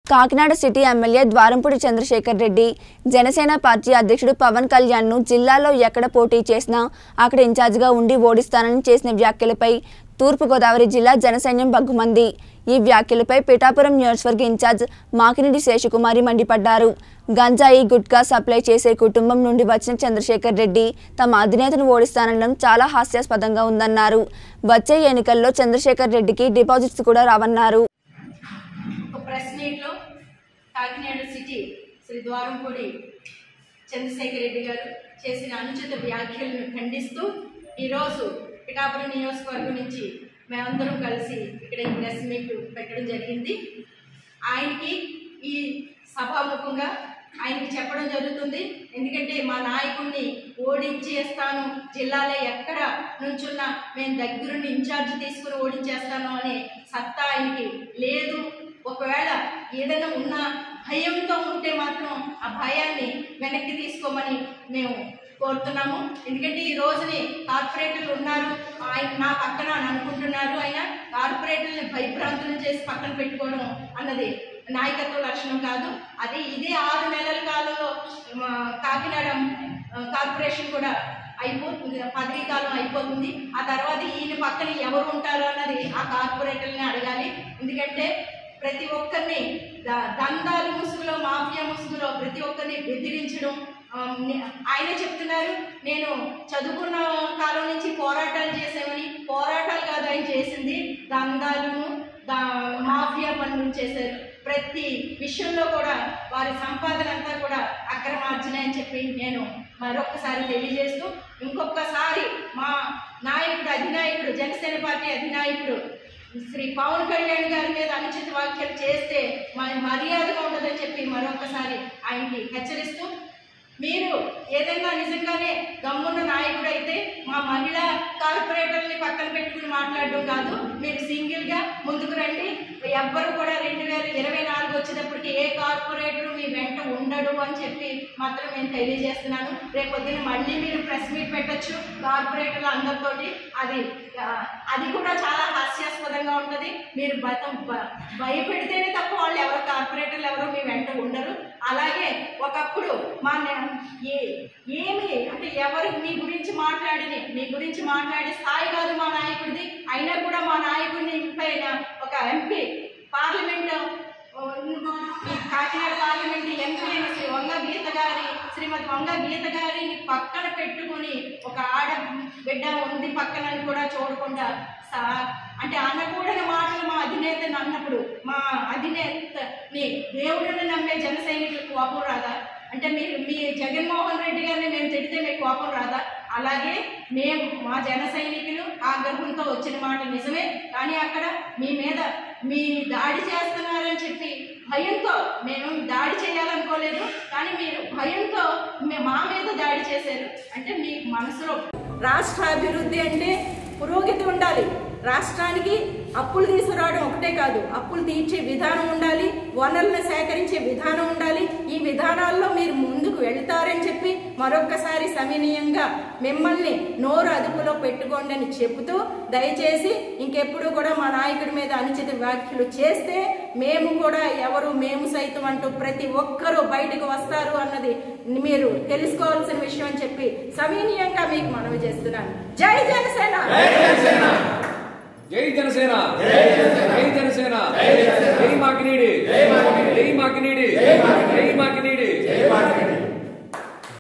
Kakinada city MLA Dwarampudi Chandrasekhar Reddy Janasena party అధ్యక్షుడు పవన్ కళ్యాణ్ను జిల్లాలో ఎక్కడ పోటీ చేసినా అక్కడ ఇన్ఛార్జిగా ఉండి ఓడిస్తానని చేసిన వ్యాఖ్యలపై తూర్పుగోదావరి జిల్లా జనసైన్యం బగ్గుమంది ఈ వ్యాఖ్యలపై పిఠాపురం నియోజకవర్గ ఇన్ఛార్జ్ మాకినిడి శేషకుమారి మండిపడ్డారు గంజాయి గుట్కా సప్లై చేసే కుటుంబం నుండి వచ్చిన చంద్రశేఖర్ రెడ్డి తమ అధినేతను ఓడిస్తానడం చాలా హాస్యాస్పదంగా ఉందన్నారు వచ్చే ఎన్నికల్లో చంద్రశేఖర్ రెడ్డికి డిపాజిట్స్ కూడా రావన్నారు ఒక ప్రెస్ మీట్లో కాకినాడ సిటీ శ్రీ ద్వారంపూడి చంద్రశేఖర్ రెడ్డి గారు చేసిన అనుచిత వ్యాఖ్యలను ఖండిస్తూ ఈరోజు పిఠాపురం నియోజకవర్గం నుంచి మేమందరం కలిసి ఇక్కడ ఈ ప్రెస్ మీట్ పెట్టడం జరిగింది ఆయనకి ఈ సభాముఖంగా ఆయనకి చెప్పడం జరుగుతుంది ఎందుకంటే మా నాయకుడిని ఓడించేస్తాను జిల్లాలో ఎక్కడ నుంచున్నా మేము దగ్గరుండి ఇన్ఛార్జ్ తీసుకుని ఓడించేస్తాను అనే సత్తా ఆయనకి లేదు ఒకవేళ ఏదైనా ఉన్న భయంతో ఉంటే మాత్రం ఆ భయాన్ని వెనక్కి తీసుకోమని మేము కోరుతున్నాము ఎందుకంటే ఈ రోజుని కార్పొరేటర్లు ఉన్నారు ఆయన నా పక్కన అని అనుకుంటున్నారు ఆయన కార్పొరేటర్ని భయభ్రాంతులు చేసి పక్కన పెట్టుకోవడం అన్నది నాయకత్వ లక్షణం కాదు అది ఇదే ఆరు నెలల కాలంలో మా కాకినాడ ఆ, కార్పొరేషన్ కూడా అయిపోతుంది పదవీ కాలం అయిపోతుంది ఆ తర్వాత ఈయన పక్కన ఎవరు ఉంటారు అన్నది ఆ కార్పొరేటర్ని అడగాలి ఎందుకంటే ప్రతి ఒక్కరిని ద- దందాలు ముసుగులో మాఫియా ముసుగులో ప్రతి ఒక్కరిని బెదిరించడం ఆ, నే- ఆయనే చెప్తున్నారు నేను చదువుకున్న కాలం నుంచి పోరాటాలు చేసామని పోరాటాలు కాదు ఆయన చేసింది దందాలను దా మాఫియా పనులు చేశారు ప్రతి విషయంలో కూడా వారి సంపాదన అంతా కూడా అక్రమార్జన అని చెప్పి నేను మరొకసారి తెలియజేస్తూ ఇంకొకసారి మా నాయకుడు అధినాయకుడు జనసేన పార్టీ అధినాయకుడు శ్రీ పవన్ కళ్యాణ్ గారి మీద అనుచిత వ్యాఖ్యలు చేస్తే మన మర్యాదగా ఉండదని చెప్పి మరొకసారి ఆయనకి హెచ్చరిస్తూ మీరు ఏదైనా నిజంగానే దమ్మున్న నాయకుడు అయితే మా మహిళా కార్పొరేటర్ని పక్కన పెట్టుకుని మాట్లాడడం కాదు మీరు సింగిల్ గా ముందుకు రండి ఎవ్వరు కూడా రెండు వేల ఇరవై నాలుగు వచ్చేటప్పటికి ఏ కార్పొరేటర్ మీ వెంట ఉండడు అని చెప్పి మాత్రం నేను తెలియజేస్తున్నాను రేపు పొద్దున్న మళ్ళీ మీరు ప్రెస్ మీట్ పెట్టొచ్చు కార్పొరేటర్లు అందరితోటి అది ఆ, అది కూడా చాలా హాస్యాస్పదంగా ఉంటుంది మీరు బతం బ- భయపెడితేనే తప్ప వాళ్ళు ఎవరు కార్పొరేటర్లు ఎవరు మీ వెంట ఉండరు అలాగే ఒకప్పుడు మా నే- ఏ ఏమి అంటే ఎవరు మీ గురించి మాట్లాడిని మీ గురించి మాట్లాడే స్థాయి కాదు మా నాయకుడిది అయినా కూడా మా నాయకుడిని పైన ఒక ఎంపీ పార్లమెంట్ ఆ, ఈ కాకినాడ పార్లమెంట్ ఎంపీ అయిన శ్రీ వంగ గీత గారి శ్రీమతి వంగ గీత గారిని పక్కన పెట్టుకుని ఒక ఆడ బిడ్డ ఉంది పక్కన అని కూడా చూడకుండా సా- అంటే అనకూడని మాటలు మా అధినేతని అన్నప్పుడు మా అధినేతని దేవుడిని నమ్మే జన సైనికులకు కోపం రాదా అంటే మీరు మీ జగన్మోహన్ రెడ్డి గారిని మేము తిడితే మీకు కోపం రాదా అలాగే మేము మా జన సైనికులు ఆ గర్భంతో వచ్చిన మాట నిజమే కానీ అక్కడ మీ మీద మీ దాడి చేస్తున్నారని చెప్పి భయంతో మేము దాడి చేయాలనుకోలేదు కానీ మీరు భయంతో మే- మా మీద దాడి చేశారు అంటే మీ మనసులో రాష్ట్ర అభివృద్ధి అంటే పురోగతి ఉండాలి రాష్ట్రానికి అప్పులు తీసుకురావడం ఒకటే కాదు అప్పులు తీర్చే విధానం ఉండాలి వనరులను సేకరించే విధానం ఉండాలి ఈ విధానాల్లో మీరు ముందుకు వెళ్తారని చెప్పి మరొక్కసారి సమనీయంగా మిమ్మల్ని నోరు అదుపులో పెట్టుకోండి అని చెబుతూ దయచేసి ఇంకెప్పుడు కూడా మా నాయకుడి మీద అనుచిత వ్యాఖ్యలు చేస్తే మేము కూడా ఎవరు మేము సైతం అంటూ ప్రతి ఒక్కరూ బయటకు వస్తారు అన్నది మీరు తెలుసుకోవాల్సిన విషయం అని చెప్పి సమనీయంగా మీకు మనవి చేస్తున్నాను జై జనసేన జై జనసేన జై జనసేన జై మాకినీడి జై మాకినీడి జై మాకినీడి